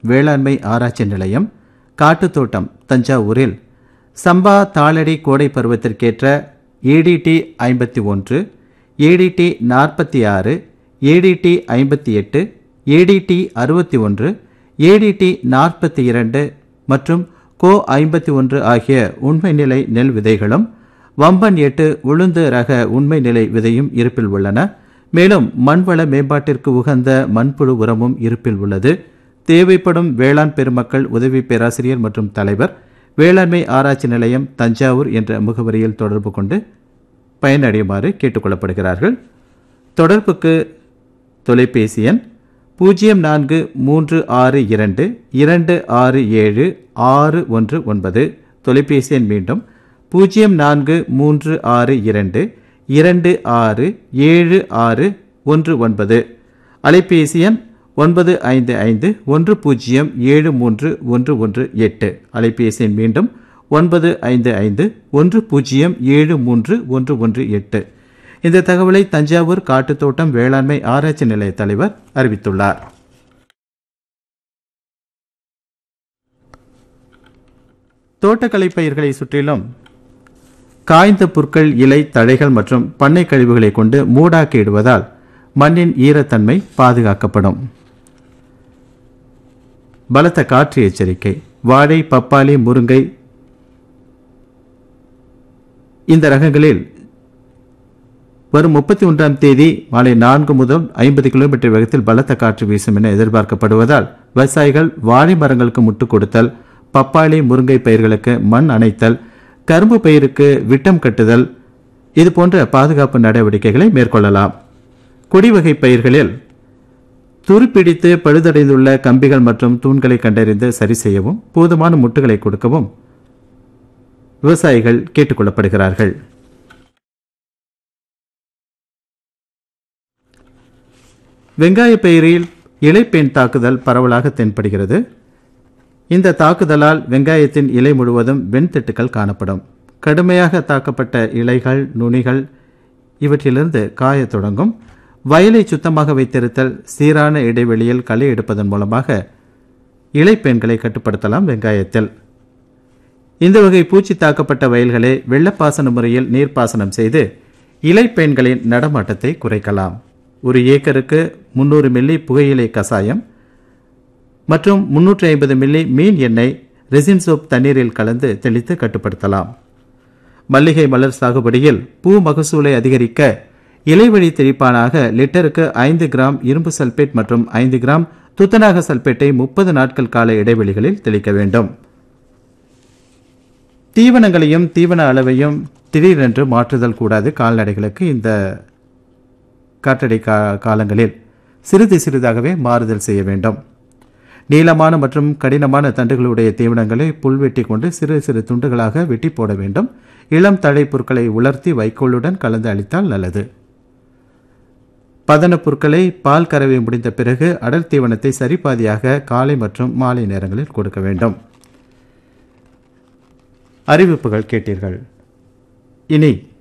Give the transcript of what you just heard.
வேளாண்மை ஆராய்ச்சி நிலையம் காட்டுத்தோட்டம் தஞ்சாவூரில் சம்பா தாளடி கோடை பருவத்திற்கேற்ற ஏடிடி ஐம்பத்தி ஒன்று ஏடிடி நாற்பத்தி ஆறு ஏடிடி ஐம்பத்தி எட்டு ஏடிடி அறுபத்தி ஒன்று ஏடிடி நாற்பத்தி இரண்டு மற்றும் கோ ஐம்பத்தி ஒன்று ஆகிய உண்மை நிலை நெல் விதைகளும் வம்பன் எட்டு உளுந்து ரக உண்மை நிலை விதையும் இருப்பில் உள்ளன மேலும் மண்வள மேம்பாட்டிற்கு உகந்த மண்புழு உரமும் இருப்பில் உள்ளது தேவைப்படும் வேளாண் பெருமக்கள் உதவி பேராசிரியர் மற்றும் தலைவர் வேளாண்மை ஆராய்ச்சி நிலையம் தஞ்சாவூர் என்ற முகவரியில் தொடர்பு கொண்டு பயனடையுமாறு கேட்டுக்கொள்ளப்படுகிறார்கள் தொடர்புக்கு தொலைபேசி எண் பூஜ்ஜியம் நான்கு மூன்று ஆறு இரண்டு இரண்டு ஆறு ஏழு ஆறு ஒன்று ஒன்பது தொலைபேசி எண் மீண்டும் பூஜ்ஜியம் நான்கு மூன்று ஆறு இரண்டு இரண்டு ஆறு ஏழு ஆறு ஒன்று ஒன்பது அலைபேசி எண் ஒன்பது ஐந்து ஐந்து ஒன்று பூஜ்ஜியம் ஏழு மூன்று ஒன்று ஒன்று எட்டு அலைபேசி எண் மீண்டும் ஒன்பது ஐந்து ஐந்து ஒன்று பூஜ்ஜியம் ஏழு மூன்று ஒன்று ஒன்று எட்டு இந்த தகவலை தஞ்சாவூர் காட்டுத்தோட்டம் வேளாண்மை ஆராய்ச்சி நிலைய தலைவர் அறிவித்துள்ளார் தோட்டக்கலை பயிர்களை சுற்றிலும் காய்ந்த புற்கள் இலை தழைகள் மற்றும் பண்ணை கழிவுகளை கொண்டு மூடாக்கி இடுவதால் மண்ணின் ஈரத்தன்மை பாதுகாக்கப்படும் பலத்த காற்று எச்சரிக்கை வாழை பப்பாளி முருங்கை இந்த ரகங்களில் வரும் முப்பத்தி ஒன்றாம் தேதி மாலை நான்கு முதல் ஐம்பது கிலோமீட்டர் வேகத்தில் பலத்த காற்று வீசும் என எதிர்பார்க்கப்படுவதால் விவசாயிகள் வாழை மரங்களுக்கு முட்டு கொடுத்தல் பப்பாளி முருங்கை பயிர்களுக்கு மண் அணைத்தல் கரும்பு பயிருக்கு விட்டம் கட்டுதல் இது போன்ற பாதுகாப்பு நடவடிக்கைகளை மேற்கொள்ளலாம் கொடிவகை பயிர்களில் துருப்பிடித்து பழுதடைந்துள்ள கம்பிகள் மற்றும் தூண்களை கண்டறிந்து சரி செய்யவும் போதுமான முட்டுகளை கொடுக்கவும் விவசாயிகள் கேட்டுக்கொள்ளப்படுகிறார்கள் வெங்காய பயிரில் இலைப்பெண் தாக்குதல் பரவலாக தென்படுகிறது இந்த தாக்குதலால் வெங்காயத்தின் இலை முழுவதும் வெண்திட்டுக்கள் காணப்படும் கடுமையாக தாக்கப்பட்ட இலைகள் நுனிகள் இவற்றிலிருந்து காயத் தொடங்கும் வயலை சுத்தமாக வைத்திருத்தல் சீரான இடைவெளியில் களை எடுப்பதன் மூலமாக இலைப்பெண்களை கட்டுப்படுத்தலாம் வெங்காயத்தில் இந்த வகை பூச்சி தாக்கப்பட்ட வயல்களை வெள்ளப்பாசன முறையில் நீர்ப்பாசனம் செய்து இலைப்பெண்களின் நடமாட்டத்தை குறைக்கலாம் ஒரு ஏக்கருக்கு முன்னூறு மில்லி புகையிலை கசாயம் மற்றும் முன்னூற்றி ஐம்பது மில்லி மீன் எண்ணெய் ரெசின் சோப் தண்ணீரில் கலந்து தெளித்து கட்டுப்படுத்தலாம் மல்லிகை மலர் சாகுபடியில் பூ மகசூலை அதிகரிக்க இலைவழி தெளிப்பானாக லிட்டருக்கு ஐந்து கிராம் இரும்பு சல்பேட் மற்றும் ஐந்து கிராம் துத்தநாக சல்பேட்டை முப்பது நாட்கள் கால இடைவெளிகளில் தெளிக்க வேண்டும் தீவனங்களையும் தீவன அளவையும் திடீரென்று மாற்றுதல் கூடாது கால்நடைகளுக்கு இந்த காற்றடை கா காலங்களில் சிறிது சிறிதாகவே மாறுதல் செய்ய வேண்டும் நீளமான மற்றும் கடினமான தண்டுகளுடைய தீவனங்களை புல்வெட்டி கொண்டு சிறு சிறு துண்டுகளாக வெட்டி போட வேண்டும் இளம் தழை பொருட்களை உலர்த்தி வைக்கோலுடன் கலந்து அளித்தால் நல்லது பதன பொருட்களை பால் கறவை முடிந்த பிறகு அடர் தீவனத்தை சரிபாதியாக காலை மற்றும் மாலை நேரங்களில் கொடுக்க வேண்டும் அறிவிப்புகள் கேட்டீர்கள் இனி